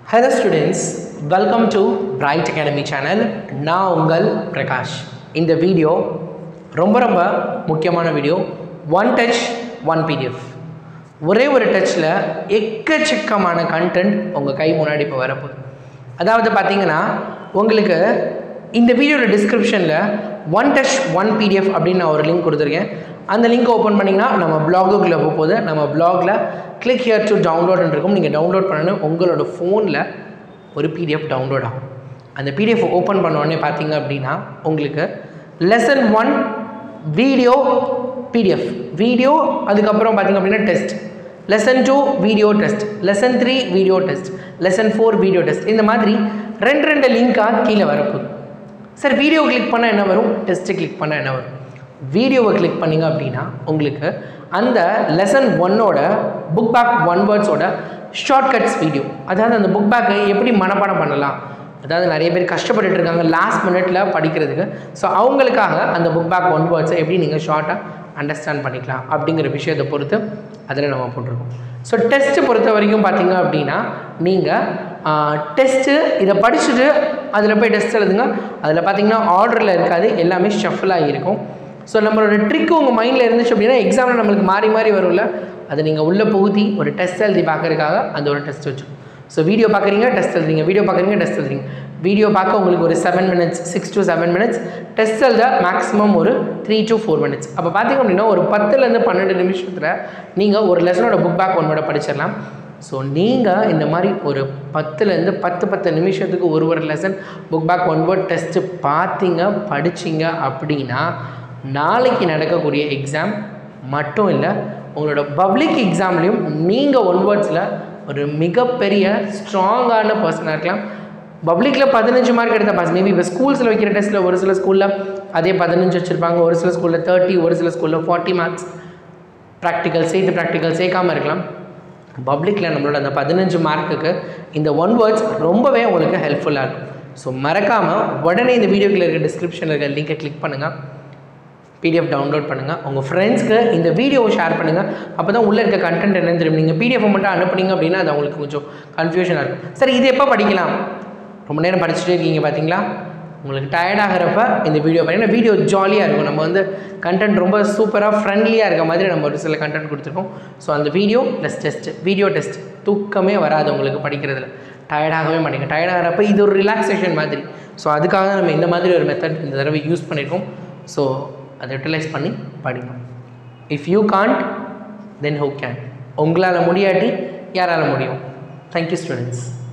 hello students welcome to Bright academy channel நான் உங்கள் பிரகாஷ் இந்த வீடியோ ரொம்ப ரொம்ப முக்கியமான video one touch one PDF ஒரே ஒரு டச்சில் எக்கச்சக்கமான கண்டென்ட் உங்கள் கை முன்னாடி இப்போ வரப்போகுது அதாவது பார்த்தீங்கன்னா உங்களுக்கு இந்த வீடியோட டிஸ்கிரிப்ஷனில் ஒன் டச் ஒன் பிடிஎஃப் அப்படின்னு நான் ஒரு லிங்க் கொடுத்துருக்கேன் அந்த லிங்க் ஓப்பன் பண்ணிங்கன்னா நம்ம பிளாகுக்குள்ளே போகும்போது நம்ம பிளாகில் கிளிக் ஹியர் டு டவுன்லோட் இருக்கும் நீங்கள் டவுன்லோட் பண்ணணும் உங்களோட ஃபோனில் ஒரு பிடிஎஃப் டவுன்லோட் ஆகும் அந்த பிடிஎஃப் ஓப்பன் பண்ண உடனே பார்த்தீங்க அப்படின்னா உங்களுக்கு lesson one video PDF video அதுக்கப்புறம் பார்த்தீங்க அப்படின்னா test lesson two video test lesson three video test lesson four video test இந்த மாதிரி ரெண்டு ரெண்டு லிங்காக கீழே வரப்போகுது சார் வீடியோ கிளிக் பண்ணால் என்ன வரும் டெஸ்ட்டு கிளிக் பண்ணால் என்ன வரும் வீடியோவை கிளிக் பண்ணிங்க அப்படின்னா உங்களுக்கு அந்த லெசன் ஒன்னோட புக் பேக் ஒன் வேர்ட்ஸோட ஷார்ட்கட்ஸ் வீடியோ அதாவது அந்த புக் பேக்கை எப்படி மனப்பாடம் பண்ணலாம் அதாவது நிறைய பேர் கஷ்டப்பட்டுட்டு இருக்காங்க லாஸ்ட் மினிட்ல படிக்கிறதுக்கு ஸோ அவங்களுக்காக அந்த புக் பேக் ஒன் வேர்ட்ஸை எப்படி நீங்கள் ஷார்ட்டாக அண்டர்ஸ்டாண்ட் பண்ணிக்கலாம் அப்படிங்கிற விஷயத்தை பொறுத்து அதில் நம்ம போட்டிருக்கோம் ஸோ டெஸ்ட்டு பொறுத்த வரைக்கும் பார்த்தீங்க அப்படின்னா நீங்கள் டெஸ்ட்டு இதை படிச்சுட்டு அதில் போய் டெஸ்ட் எழுதுங்க அதில் பார்த்தீங்கன்னா ஆர்டரில் இருக்காது எல்லாமே ஷஃபிளாக இருக்கும் ஸோ நம்மளோட ட்ரிக் உங்கள் மைண்டில் இருந்துச்சு அப்படின்னா எக்ஸாமில் நம்மளுக்கு மாறி மாறி வரும்ல அதை நீங்கள் உள்ளே புகுத்தி ஒரு டெஸ்ட் எழுதி பார்க்கறதுக்காக அந்த ஒரு டெஸ்ட் வச்சு ஸோ வீடியோ பார்க்குறீங்க டெஸ்ட் எழுதுறீங்க வீடியோ பார்க்குறீங்க டெஸ்ட் எழுதுறீங்க வீடியோ பார்க்க உங்களுக்கு ஒரு seven minutes six to seven minutes test எழுத மேக்ஸிமம் ஒரு த்ரீ டு ஃபோர் மினிட்ஸ் அப்போ பார்த்தீங்க அப்படின்னா ஒரு பத்துலேருந்து பன்னெண்டு நிமிஷத்தில் நீங்கள் ஒரு லெசனோட புக் பேக் ஒன்னோட படிச்சிடலாம் ஸோ நீங்கள் இந்த மாதிரி ஒரு பத்துலேருந்து பத்து பத்து நிமிஷத்துக்கு ஒரு ஒரு lesson book back one word test பார்த்தீங்க படிச்சிங்க அப்படின்னா நாளைக்கு நடக்கக்கூடிய எக்ஸாம் மட்டும் இல்லை உங்களோட பப்ளிக் எக்ஸாம்லேயும் நீங்கள் ஒன் வேர்ட்ஸில் ஒரு மிகப்பெரிய ஸ்ட்ராங்கான பர்சனாக இருக்கலாம் பப்ளிக்கில் பதினஞ்சு மார்க் எடுத்த பாஸ் மேபி இப்போ ஸ்கூல்ஸில் வைக்கிற டெஸ்ட்டில் ஒரு சில ஸ்கூலில் அதே பதினஞ்சு வச்சுருப்பாங்க ஒரு சில ஸ்கூலில் தேர்ட்டி ஒரு சில ஸ்கூலில் ஃபார்ட்டி மார்க்ஸ் ப்ராக்டிக்கல் சேர்த்து ப்ராக்டிக்கல் சேர்க்காமல் இருக்கலாம் பப்ளிக்கில் நம்மளோட அந்த பதினஞ்சு மார்க்குக்கு இந்த ஒன் வேர்ட்ஸ் ரொம்பவே உங்களுக்கு ஹெல்ப்ஃபுல்லாக இருக்கும் ஸோ மறக்காமல் உடனே இந்த வீடியோக்கில் இருக்க டிஸ்கிரிப்ஷனில் இருக்க லிங்கை கிளிக் பண்ணுங்கள் பிடிஎஃப் டவுன்லோட் பண்ணுங்கள் உங்கள் ஃப்ரெண்ட்ஸ்க்கு இந்த வீடியோவை ஷேர் பண்ணுங்கள் அப்போ தான் உள்ளே இருக்க கண்டென்ட் என்னன்னு தெரியும் நீங்கள் பிடிஎஃப் மட்டும் அனுப்புனீங்க அப்படின்னா அது அவங்களுக்கு கொஞ்சம் கன்ஃபியூஷனாக இருக்கும் சரி இது எப்போ படிக்கலாம் ரொம்ப நேரம் படிச்சுட்டே இருக்கீங்க பார்த்தீங்களா உங்களுக்கு டயர்டாகிறப்ப இந்த வீடியோ பார்த்தீங்கன்னா வீடியோ ஜாலியாக இருக்கும் நம்ம வந்து கண்டென்ட் ரொம்ப சூப்பராக ஃப்ரெண்ட்லியாக இருக்க மாதிரி நம்ம ஒரு சில கண்டென்ட் கொடுத்துருக்கோம் ஸோ அந்த video plus test video test தூக்கமே வராது உங்களுக்கு படிக்கிறதுல டயர்டாகவே மாட்டேங்க டயர்டாகிறப்ப இது ஒரு ரிலாக்ஸேஷன் மாதிரி ஸோ அதுக்காக தான் நம்ம இந்த மாதிரி ஒரு மெத்தட் இந்த தடவை யூஸ் பண்ணியிருக்கோம் ஸோ அதை யூட்டிலைஸ் பண்ணி படிங்க if you can't then who can உங்களால் முடியாட்டி யாரால் முடியும் தேங்க்யூ ஸ்டூடெண்ட்ஸ்